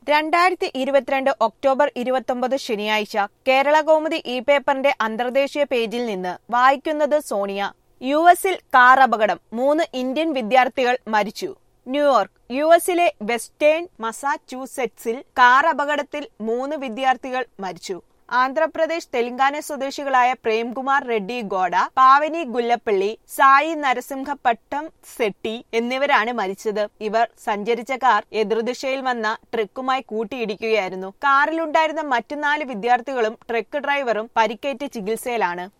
രണ്ടായിരത്തി ഇരുപത്തിരണ്ട് ഒക്ടോബർ ഇരുപത്തൊമ്പത് ശനിയാഴ്ച കേരള കൗമുദി ഇ പേപ്പറിന്റെ അന്തർദേശീയ പേജിൽ നിന്ന് വായിക്കുന്നത് സോണിയ യു എസിൽ കാർ അപകടം മൂന്ന് ഇന്ത്യൻ വിദ്യാർത്ഥികൾ മരിച്ചു ന്യൂയോർക്ക് യു എസിലെ വെസ്റ്റേൺ മസാച്യൂസെറ്റ്സിൽ കാർ അപകടത്തിൽ മൂന്ന് വിദ്യാർത്ഥികൾ മരിച്ചു ആന്ധ്രാപ്രദേശ് തെലങ്കാന സ്വദേശികളായ പ്രേംകുമാർ റെഡ്ഡി ഗോഡ പാവനി ഗുല്ലപ്പള്ളി സായി നരസിംഹപട്ടം സെട്ടി എന്നിവരാണ് മരിച്ചത് ഇവർ സഞ്ചരിച്ച കാർ എതിർദിശയിൽ വന്ന ട്രക്കുമായി കൂട്ടിയിടിക്കുകയായിരുന്നു കാറിലുണ്ടായിരുന്ന മറ്റു നാല് വിദ്യാർത്ഥികളും ട്രക്ക് ഡ്രൈവറും പരിക്കേറ്റ് ചികിത്സയിലാണ്